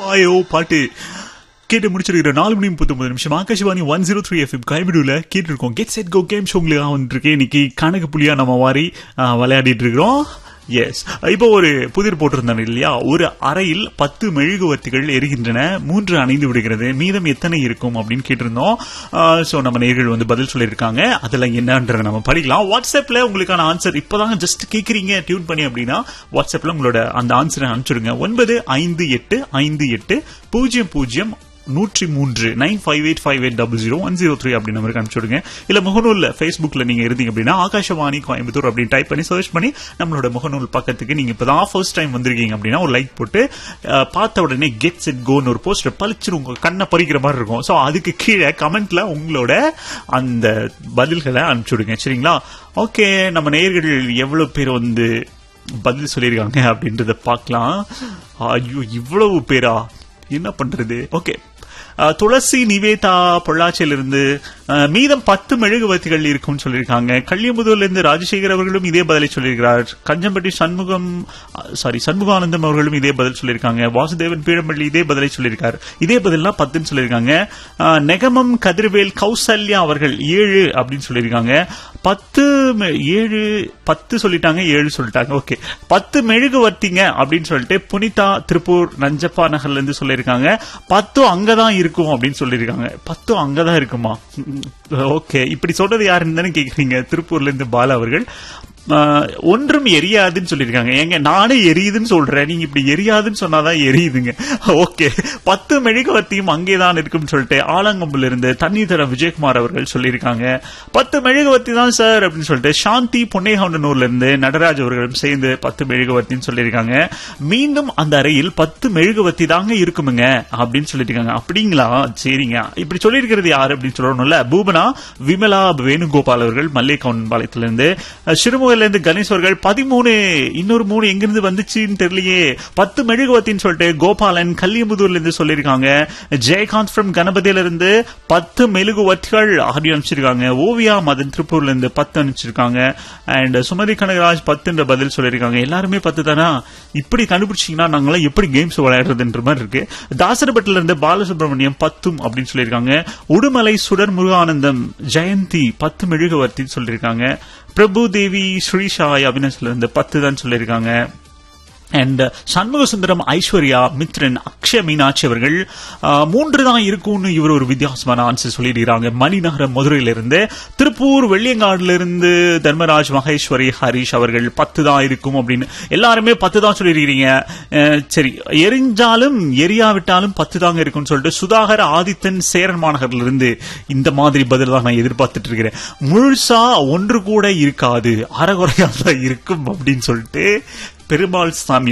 ஆயோ பாட்டு கேட்டு முடிச்சிருக்கிற நாலு மணி முப்பத்தொன்பது நிமிஷம் Akashvani one zero three FM கைவிடுல கேட்டு இருக்கோம் கெட் செட் கோ கேம் ஷோங்களுக்கு வந்துருக்கு இன்னைக்கு கணக்கு புள்ளியா நம்ம வாரி ஆ, விளையாடிட்டு இருக்கிறோம் எஸ் இப்போ ஒரு புதிர் போட்டிருந்தாங்க இல்லையா ஒரு அறையில் பத்து மெழுகுவர்த்திகள் எரிகின்றன மூன்று அணைந்து விடுகிறது மீதம் எத்தனை இருக்கும் அப்படின்னு கேட்டிருந்தோம் ஸோ நம்ம நேர்கள் வந்து பதில் சொல்லியிருக்காங்க அதில் என்னன்றதை நம்ம படிக்கலாம் வாட்ஸ்அப்ல உங்களுக்கான ஆன்சர் இப்போதாங்க ஜஸ்ட் கேட்குறீங்க டியூன் பண்ணி அப்படின்னா வாட்ஸ்அப்ல உங்களோட அந்த ஆன்சரை அனுப்பிச்சுடுங்க ஒன்பது ஐந்து எட்டு ஐந்து எட்டு பூஜ்ஜியம் பூஜ்ஜியம் நூற்றி மூன்று nine five eight five eight double zero one zero three அப்படின்னு நம்பருக்கு அனுப்பிச்சுடுங்க இல்ல முகநூல்ல ஃபேஸ்புக்ல நீங்க இருந்தீங்க அப்படின்னா ஆகாஷவாணி கோயம்புத்தூர் அப்படின்னு டைப் பண்ணி சர்ச் பண்ணி நம்மளோட முகநூல் பக்கத்துக்கு நீங்க இப்பதான் ஃபர்ஸ்ட் டைம் வந்திருக்கீங்க அப்படின்னா ஒரு லைக் போட்டு அஹ், பார்த்த உடனே கெட் செட் கோன்னு ஒரு போஸ்டர் பளிச்சு உங்க கண்ணை பறிக்கிற மாதிரி இருக்கும் ஸோ அதுக்கு கீழே கமெண்ட்ல உங்களோட அந்த பதில்களை அனுப்பிச்சுடுங்க சரிங்களா ஓகே நம்ம நேயர்கள் எவ்வளவு பேர் வந்து பதில் சொல்லியிருக்காங்க அப்படின்றத பார்க்கலாம் ஐயோ இவ்வளவு பேரா என்ன பண்றது ஓகே அஹ், துளசி நிவேதா பொள்ளாச்சியிலிருந்து அஹ், மீதம் பத்து மெழுகுவர்த்திகள் இருக்கும்னு சொல்லியிருக்காங்க கள்ளியமுதூர்ல இருந்து ராஜசேகர் அவர்களும் இதே பதிலை சொல்லியிருக்கிறார் கஞ்சம்பட்டி சண்முகம் சாரி சண்முகானந்தம் அவர்களும் இதே பதில் சொல்லியிருக்காங்க வாசுதேவன் பீழம்பள்ளி இதே பதிலை சொல்லியிருக்கார் இதே பதிலாம் பத்துன்னு சொல்லியிருக்காங்க அஹ், நெகமம் கதிர்வேல் கௌசல்யா அவர்கள் ஏழு அப்படின்னு சொல்லியிருக்காங்க பத்து மெ- ஏழு பத்து சொல்லிட்டாங்க ஏழு சொல்லிட்டாங்க ஓகே பத்து மெழுகுவர்த்திங்க அப்படின்னு சொல்லிட்டு புனிதா திருப்பூர் நஞ்சப்பா நகர்ல இருந்து சொல்லியிருக்காங்க பத்தும் அங்கதான் இருக்கும் அப்படின்னு சொல்லியிருக்காங்க பத்தும் அங்கதான் இருக்குமா ஓகே இப்படி சொல்றது யாருன்னு தானே கேக்குறீங்க திருப்பூர்ல இருந்து பாலா அவர்கள் ஆஹ், ஒன்றும் எரியாதுன்னு சொல்லியிருக்காங்க ஏங்க நானே எரியுதுன்னு சொல்றேன் நீங்க இப்படி எரியாதுன்னு சொன்னாதான் எரியுதுங்க ஓகே பத்து மெழுகுவர்த்தியும் அங்கேதான் இருக்கும்னு சொல்லிட்டு ஆலங்கம்புல இருந்து தண்ணீர் தர விஜயகுமார் அவர்கள் சொல்லியிருக்காங்க பத்து மெழுகுவர்த்தி தான் சார் அப்படின்னு சொல்லிட்டு சாந்தி பொன்னேகவுண்டனூர்ல இருந்து நடராஜ் அவர்களும் சேர்ந்து பத்து மெழுகுவர்த்தின்னு சொல்லியிருக்காங்க மீண்டும் அந்த அறையில் பத்து மெழுகுவர்த்தி தாங்க இருக்குமுங்க அப்படின்னு சொல்லியிருக்காங்க அப்படிங்களா சரிங்க இப்படி சொல்லியிருக்கிறது யாரு அப்படின்னு சொல்லணும்ல பூபனா விமலா வேணுகோபால் அவர்கள் மல்லிகவுன் பாளையத்திலிருந்து சிறுமுகையில இருந்து கணேஷ் அவர்கள் பதிமூணு இன்னொரு மூணு எங்கிருந்து வந்துச்சுன்னு தெரியலையே பத்து மெழுகுவத்தின்னு சொல்லிட்டு கோபாலன் கல்லியமுதூர்ல இருந்து சொல்லியிருக்காங்க ஜெயகாந்த் ஃப்ரம் கணபதியில இருந்து பத்து மெழுகுவத்திகள் அப்படி அனுப்பிச்சிருக்காங்க ஓவியா மதன் திருப்பூர்ல இருந்து பத்து அனுப்பிச்சிருக்காங்க அண்ட் சுமதி கனகராஜ் பத்துன்ற பதில் சொல்லியிருக்காங்க எல்லாருமே பத்து தானா இப்படி கண்டுபிடிச்சீங்கன்னா நாங்களாம் எப்படி கேம்ஸ் விளையாடுறதுன்ற மாதிரி இருக்கு தாசரப்பட்டில இருந்து பாலசுப்ரமணியம் பத்தும் அப்படின்னு சொல்லியிருக்காங்க உடுமலை சுடர் முருகானந்தம் ஜெயந்தி பத்து மெழுகுவர்த்தின்னு சொல்லியிருக்காங்க பிரபு தேவி ஸ்ரீஷாய் அவினாஷ்ல இருந்து பத்து தான் சொல்லியிருக்காங்க அண்ட் சண்முக சுந்தரம் ஐஸ்வர்யா மித்ரன் அக்ஷய மீனாட்சி அவர்கள் ஆஹ், மூன்று தான் இருக்கும்னு இவர் ஒரு வித்தியாசமான ஆன்சர் சொல்லிடுறாங்க மணிநகரம் மதுரையிலிருந்து திருப்பூர் வெள்ளியங்காடுல இருந்து தர்மராஜ் மகேஸ்வரி ஹரிஷ் அவர்கள் பத்து தான் இருக்கும் அப்படின்னு எல்லாருமே பத்து தான் சொல்லியிருக்கிறீங்க அஹ், சரி எரிஞ்சாலும் எரியாவிட்டாலும் பத்து தாங்க இருக்கும்னு சொல்லிட்டு சுதாகர் ஆதித்தன் சேரன் மாநகர்ல இருந்து இந்த மாதிரி பதில் தான் நான் எதிர்பார்த்துட்டு இருக்கிறேன் முழுசா ஒன்று கூட இருக்காது அறகுறையா தான் இருக்கும் அப்படின்னு சொல்லிட்டு பெருமாள் சாமி